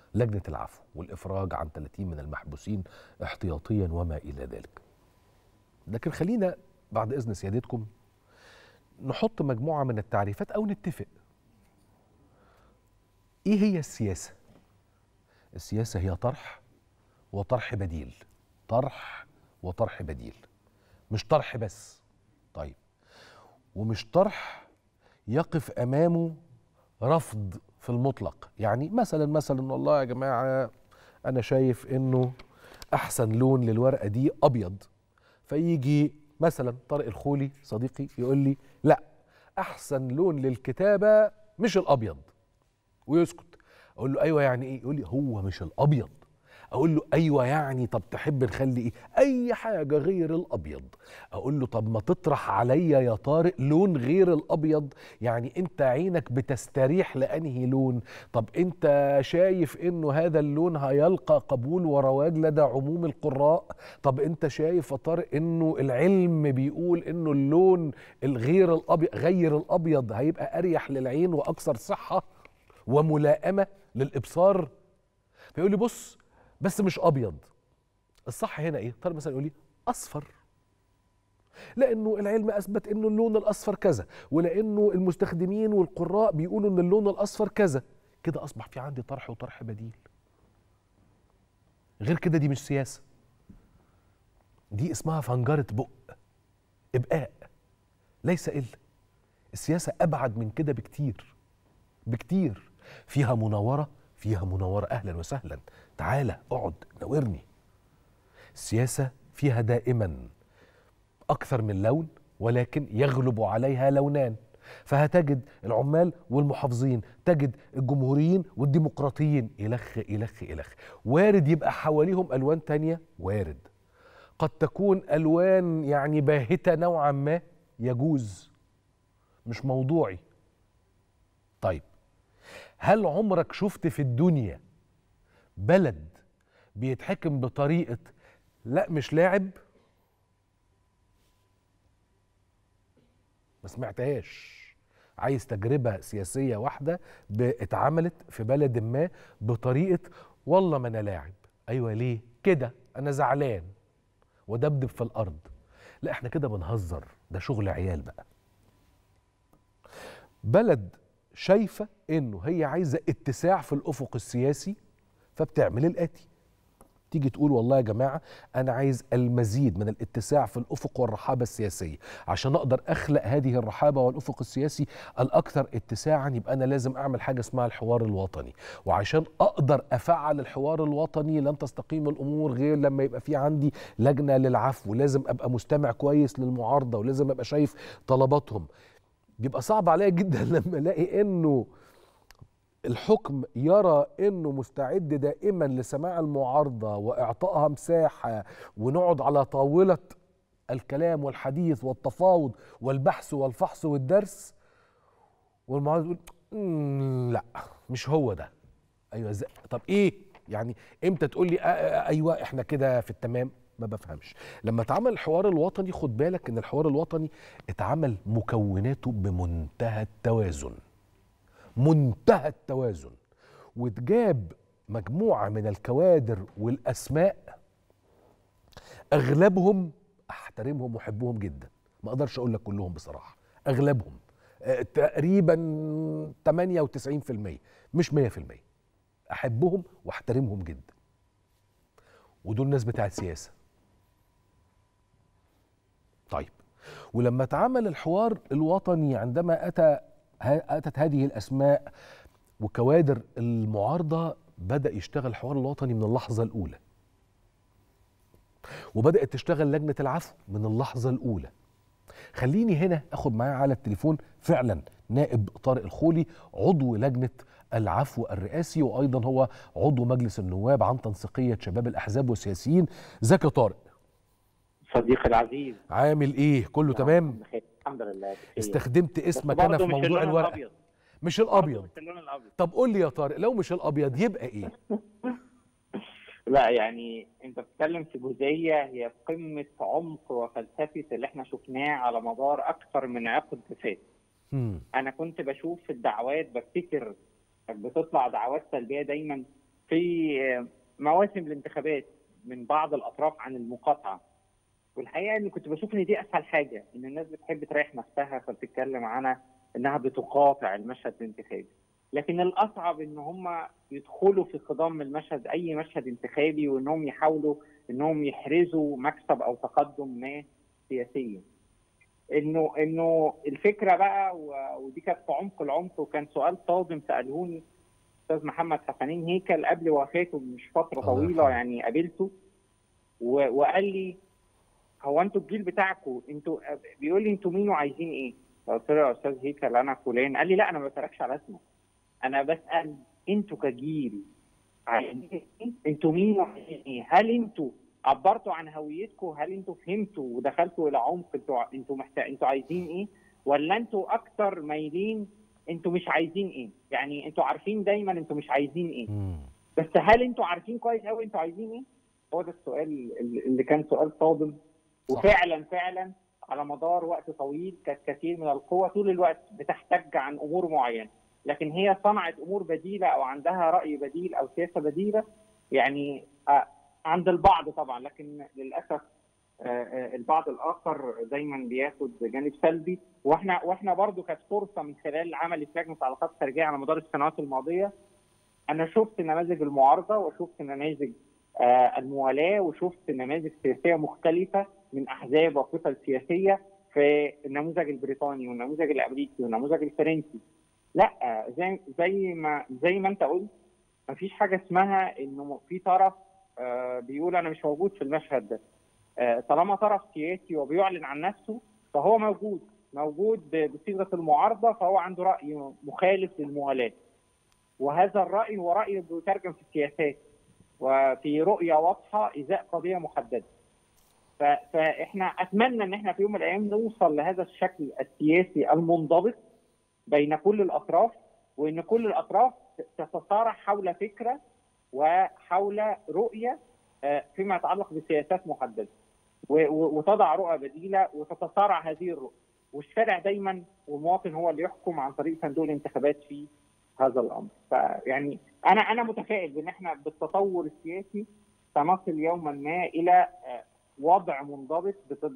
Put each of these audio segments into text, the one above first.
لجنه العفو والافراج عن 30 من المحبوسين احتياطيا وما الى ذلك لكن خلينا بعد اذن سيادتكم نحط مجموعه من التعريفات او نتفق ايه هي السياسه السياسه هي طرح وطرح بديل طرح وطرح بديل مش طرح بس طيب ومش طرح يقف امامه رفض في المطلق يعني مثلا مثلا والله يا جماعه انا شايف انه احسن لون للورقه دي ابيض فيجي مثلا طارق الخولي صديقي يقول لي لا احسن لون للكتابه مش الابيض ويسكت اقول له ايوه يعني ايه يقول لي هو مش الابيض اقول له ايوه يعني طب تحب نخلي ايه اي حاجه غير الابيض اقول له طب ما تطرح عليا يا طارق لون غير الابيض يعني انت عينك بتستريح لانهي لون طب انت شايف انه هذا اللون هيلقى قبول ورواج لدى عموم القراء طب انت شايف يا طارق انه العلم بيقول انه اللون الغير الابيض غير الابيض هيبقى اريح للعين واكثر صحه وملائمه للابصار فيقول لي بص بس مش ابيض الصح هنا ايه طارق مثلا يقول لي اصفر لانه العلم اثبت انه اللون الاصفر كذا ولانه المستخدمين والقراء بيقولوا ان اللون الاصفر كذا كده اصبح في عندي طرح وطرح بديل غير كده دي مش سياسه دي اسمها فنجره بق ابقاء ليس الا السياسه ابعد من كده بكتير بكتير فيها مناوره فيها مناوره اهلا وسهلا تعالى اقعد ناورني السياسه فيها دائما اكثر من لون ولكن يغلب عليها لونان فهتجد العمال والمحافظين تجد الجمهوريين والديمقراطيين إلخ إلخ إلخ وارد يبقى حواليهم ألوان تانية وارد قد تكون ألوان يعني باهتة نوعا ما يجوز مش موضوعي طيب هل عمرك شفت في الدنيا بلد بيتحكم بطريقة لا مش لاعب ما سمعتهاش عايز تجربة سياسية واحدة اتعملت في بلد ما بطريقة والله ما أنا لاعب أيوة ليه كده أنا زعلان ودبدب في الأرض لا احنا كده بنهزر ده شغل عيال بقى بلد شايفة انه هي عايزة اتساع في الأفق السياسي فبتعمل الآتي تيجي تقول والله يا جماعة أنا عايز المزيد من الاتساع في الأفق والرحابة السياسية عشان أقدر أخلق هذه الرحابة والأفق السياسي الأكثر اتساعا يبقى أنا لازم أعمل حاجة اسمها الحوار الوطني وعشان أقدر أفعل الحوار الوطني لن تستقيم الأمور غير لما يبقى في عندي لجنة للعفو لازم أبقى مستمع كويس للمعارضة ولازم أبقى شايف طلباتهم بيبقى صعب عليا جدا لما الاقي انه الحكم يرى انه مستعد دائما لسماع المعارضه واعطائها مساحه ونقعد على طاوله الكلام والحديث والتفاوض والبحث والفحص والدرس والمعارضه يقول لا مش هو ده ايوه زي طب ايه يعني امتى تقول لي ايوه احنا كده في التمام ما بفهمش لما اتعمل الحوار الوطني خد بالك ان الحوار الوطني اتعمل مكوناته بمنتهى التوازن منتهى التوازن واتجاب مجموعه من الكوادر والاسماء اغلبهم احترمهم واحبهم جدا ما اقدرش اقول لك كلهم بصراحه اغلبهم آه تقريبا 98% مش 100% احبهم واحترمهم جدا ودول ناس بتاعت سياسه طيب ولما اتعمل الحوار الوطني عندما اتى اتت هذه الاسماء وكوادر المعارضه بدا يشتغل الحوار الوطني من اللحظه الاولى وبدات تشتغل لجنه العفو من اللحظه الاولى خليني هنا اخد معايا على التليفون فعلا نائب طارق الخولي عضو لجنه العفو الرئاسي وايضا هو عضو مجلس النواب عن تنسيقيه شباب الاحزاب والسياسيين ازيك يا طارق صديقي العزيز عامل ايه كله تمام بخير الحمد لله بخير. استخدمت اسمك بس انا في برضه مش موضوع اللون الورقه الأبيض. مش برضه الابيض مش اللون الابيض طب قول لي يا طارق لو مش الابيض يبقى ايه لا يعني انت بتتكلم في جزئيه هي قمه عمق وفلسفه اللي احنا شفناه على مدار اكثر من عقد فات مم. انا كنت بشوف في الدعوات بفتكر كانت بتطلع دعوات سلبيه دايما في مواسم الانتخابات من بعض الاطراف عن المقاطعه والحقيقه اني كنت بشوف ان دي اسهل حاجه ان الناس بتحب تريح نفسها فبتتكلم عنها انها بتقاطع المشهد الانتخابي لكن الاصعب ان هم يدخلوا في خضم المشهد اي مشهد انتخابي وانهم يحاولوا انهم يحرزوا مكسب او تقدم ما سياسيا انه انه الفكره بقى ودي كانت في عمق العمق وكان سؤال صادم سالهوني استاذ محمد حسنين هيكل قبل وفاته مش فتره طويله يعني قابلته وقال لي هو انتوا الجيل بتاعكم انتوا بيقول لي انتوا مين وعايزين ايه؟ قلت له يا استاذ هيكل انا فلان قال لي لا انا ما بسالكش على اسمك انا بسال انتوا كجيل عايزين ايه؟ انتوا مين وعايزين ايه؟ هل انتوا عبرتوا عن هويتكم؟ هل انتوا فهمتوا ودخلتوا الى عمق انتوا انتوا محتاج انتوا عايزين ايه؟ ولا انتوا اكتر مايلين انتوا مش عايزين ايه؟ يعني انتوا عارفين دايما انتوا مش عايزين ايه؟ بس هل انتوا عارفين كويس قوي انتوا عايزين ايه؟ هو ده السؤال اللي كان سؤال صادم وفعلا فعلا على مدار وقت طويل كانت كثير من القوى طول الوقت بتحتج عن امور معينه لكن هي صنعت امور بديله او عندها راي بديل او سياسه بديله يعني عند البعض طبعا لكن للاسف البعض الاخر دايما بياخد جانب سلبي واحنا واحنا برضو كانت فرصه من خلال عمل لجنه علاقات خارجيه على مدار السنوات الماضيه انا شفت نماذج المعارضه وشفت نماذج الموالاه وشفت نماذج سياسيه مختلفه من احزاب وقفل سياسيه في النموذج البريطاني والنموذج الامريكي والنموذج الفرنسي لا زي زي ما زي ما انت قلت ما فيش حاجه اسمها انه في طرف بيقول انا مش موجود في المشهد ده طالما طرف سياسي وبيعلن عن نفسه فهو موجود موجود بصيغه المعارضه فهو عنده راي مخالف للموالاه وهذا الراي هو راي بيترجم في السياسات وفي رؤيه واضحه ازاء قضيه محدده فاحنا اتمنى ان احنا في يوم من الايام نوصل لهذا الشكل السياسي المنضبط بين كل الاطراف وان كل الاطراف تتصارع حول فكره وحول رؤيه فيما يتعلق بسياسات محدده وتضع رؤى بديله وتتصارع هذه الرؤى والشارع دايما والمواطن هو اللي يحكم عن طريق صندوق الانتخابات في هذا الامر فيعني انا انا متفائل بان احنا بالتطور السياسي سنصل يوما ما الى وضع منضبط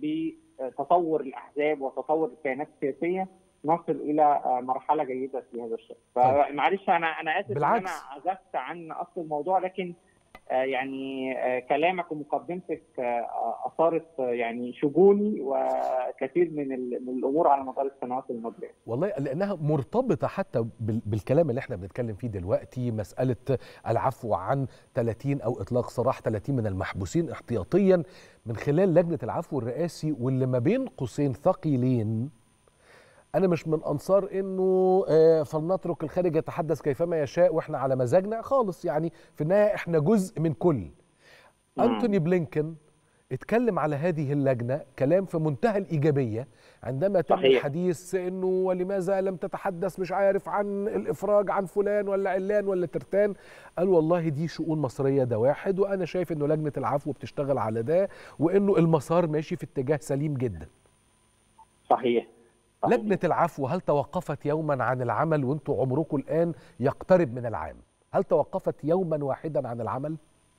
بتطور الاحزاب وتطور الكيانات السياسيه نصل الى مرحله جيده في هذا الشان فمعلش انا انا اسف بالعكس. ان انا عزفت عن اصل الموضوع لكن يعني كلامك ومقدمتك اثارت يعني شجوني وكثير من من الامور على مدار السنوات الماضيه. والله لانها مرتبطه حتى بالكلام اللي احنا بنتكلم فيه دلوقتي مساله العفو عن 30 او اطلاق سراح 30 من المحبوسين احتياطيا من خلال لجنه العفو الرئاسي واللي ما بين قوسين ثقيلين انا مش من انصار انه فلنترك الخارج يتحدث كيفما يشاء واحنا على مزاجنا خالص يعني في النهايه احنا جزء من كل انتوني بلينكن اتكلم على هذه اللجنه كلام في منتهى الايجابيه عندما تم الحديث انه ولماذا لم تتحدث مش عارف عن الافراج عن فلان ولا علان ولا ترتان قال والله دي شؤون مصريه ده واحد وانا شايف انه لجنه العفو بتشتغل على ده وانه المسار ماشي في اتجاه سليم جدا صحيح لجنة العفو هل توقفت يوما عن العمل وانتم عمركم الآن يقترب من العام هل توقفت يوما واحدا عن العمل؟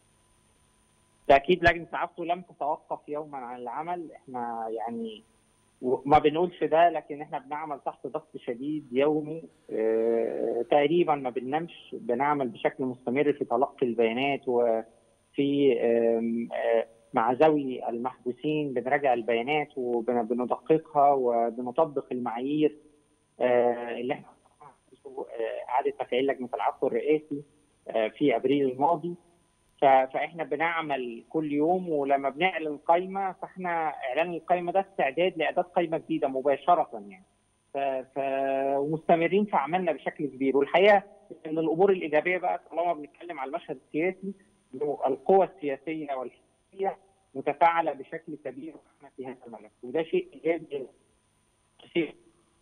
تأكيد لجنة العفو لم تتوقف يوما عن العمل احنا يعني ما بنقولش ده لكن احنا بنعمل تحت ضغط شديد يومي اه تقريبا ما بننامش بنعمل بشكل مستمر في تلقي البيانات وفي اه اه مع ذوي المحبوسين بنراجع البيانات وبندققها وبنطبق المعايير اللي احنا اعاده تفعيل لجنه العفو الرئاسي في ابريل الماضي فاحنا بنعمل كل يوم ولما بنعلن قائمه فاحنا اعلان القائمه ده استعداد لاعداد قائمه جديده مباشره يعني ف... ومستمرين في عملنا بشكل كبير والحقيقه ان الامور الايجابيه بقى طالما بنتكلم على المشهد السياسي القوى السياسيه والحزبيه متفاعله بشكل كبير في هذا الملف وده شيء ايجابي شيء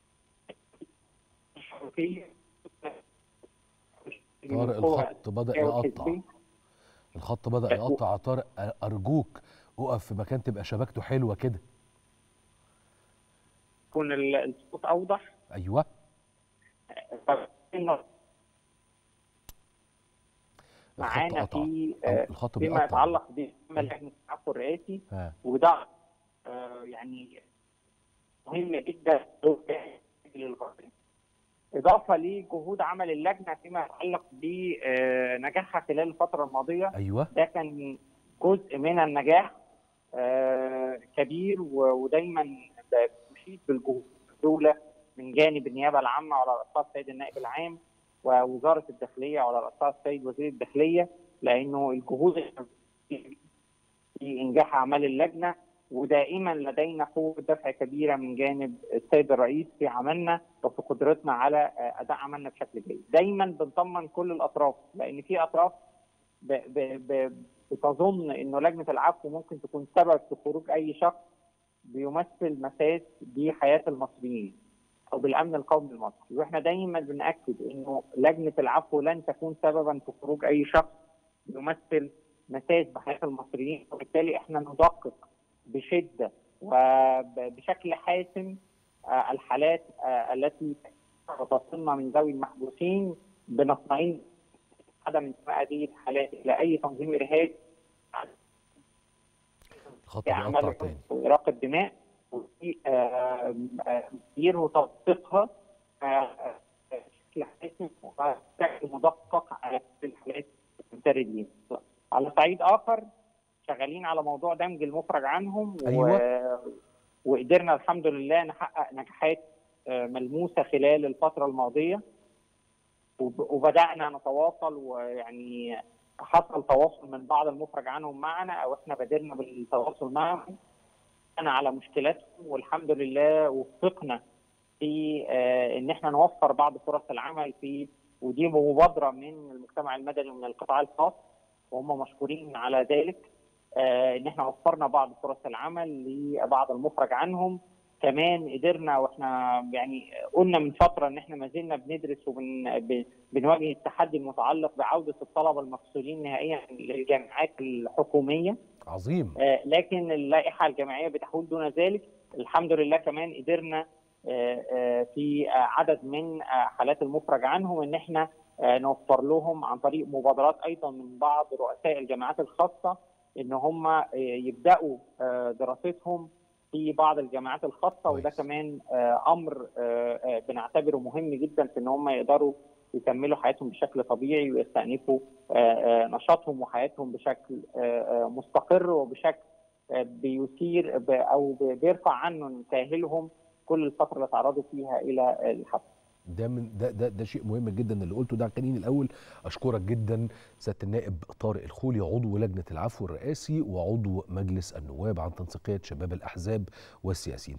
طارق الخط بدا يقطع الخط بدا يقطع طارق ارجوك اقف في مكان تبقى شبكته حلوه كده يكون الصوت اوضح ايوه معانا قطع. في أو آه، الخط فيما بيقطع يتعلق بعمل لجنه التعفو الرئاسي ها وده آه، يعني مهم جدا للغاية. إضافة لجهود عمل اللجنة فيما يتعلق بنجاحها خلال الفترة الماضية ايوه ده كان جزء من النجاح آه، كبير و- ودايما بشيد بالجهود الدولة من جانب النيابة العامة على رأسها السيد النائب العام ووزارة الداخلية على رأسها السيد وزير الداخلية لأنه الجهود في إنجاح أعمال اللجنة ودائما لدينا قوة دفع كبيرة من جانب السيد الرئيس في عملنا وفي قدرتنا على آه، أداء عملنا بشكل جيد. دايما بنطمن كل الأطراف لأن في أطراف ب ب ب بتظن إنه لجنة العفو ممكن تكون سبب في خروج أي شخص بيمثل مساس بحياة المصريين أو بالأمن القومي المصري، وإحنا دايما بنأكد إنه لجنة العفو لن تكون سببا في خروج أي شخص يمثل مساس بحياة المصريين وبالتالي إحنا ندقق بشده وبشكل حاسم آه، الحالات آه، التي تصلنا من ذوي المحبوسين بنطمئن عدم انتماء هذه الحالات الى اي تنظيم ارهابي الخط في بيقطع اعمال تاني اراقه دماء وفي آه، آه، تدير وتوثيقها آه، آه، بشكل حاسم وبشكل مدقق على كل الحالات المنفردين. على صعيد اخر شغالين على موضوع دمج المفرج عنهم أيوة. و... وقدرنا الحمد لله نحقق نجاحات آه، ملموسه خلال الفتره الماضيه وب... وبدانا نتواصل ويعني حصل تواصل من بعض المفرج عنهم معنا او احنا بدرنا بالتواصل معهم انا على مشكلاتهم والحمد لله وفقنا في آه، ان احنا نوفر بعض فرص العمل في ودي مبادره من المجتمع المدني ومن القطاع الخاص وهم مشكورين على ذلك آه، ان احنا وفرنا بعض فرص العمل لبعض المفرج عنهم كمان قدرنا واحنا يعني قلنا من فتره ان احنا ما زلنا بندرس وبنواجه التحدي المتعلق بعوده الطلبه المفصولين نهائيا للجامعات الحكوميه عظيم آه، لكن اللائحه الجامعيه بتحول دون ذلك الحمد لله كمان قدرنا آه، آه، في آه، عدد من آه، حالات المفرج عنهم ان احنا آه، نوفر لهم عن طريق مبادرات ايضا من بعض رؤساء الجامعات الخاصه ان هم آه، يبداوا آه، دراستهم في بعض الجامعات الخاصه وده كويس. كمان آه، امر آه، آه، بنعتبره مهم جدا في ان هم يقدروا يكملوا حياتهم بشكل طبيعي ويستأنفوا آه، آه، نشاطهم وحياتهم بشكل آه، آه، مستقر وبشكل آه، بيثير ب- او ب- بيرفع عنهم تاهيلهم كل الفتره اللي تعرضوا فيها الى الحبس. ده من ده ده ده شيء مهم جدا اللي قلته ده خليني الاول اشكرك جدا سياده النائب طارق الخولي عضو لجنه العفو الرئاسي وعضو مجلس النواب عن تنسيقيه شباب الاحزاب والسياسيين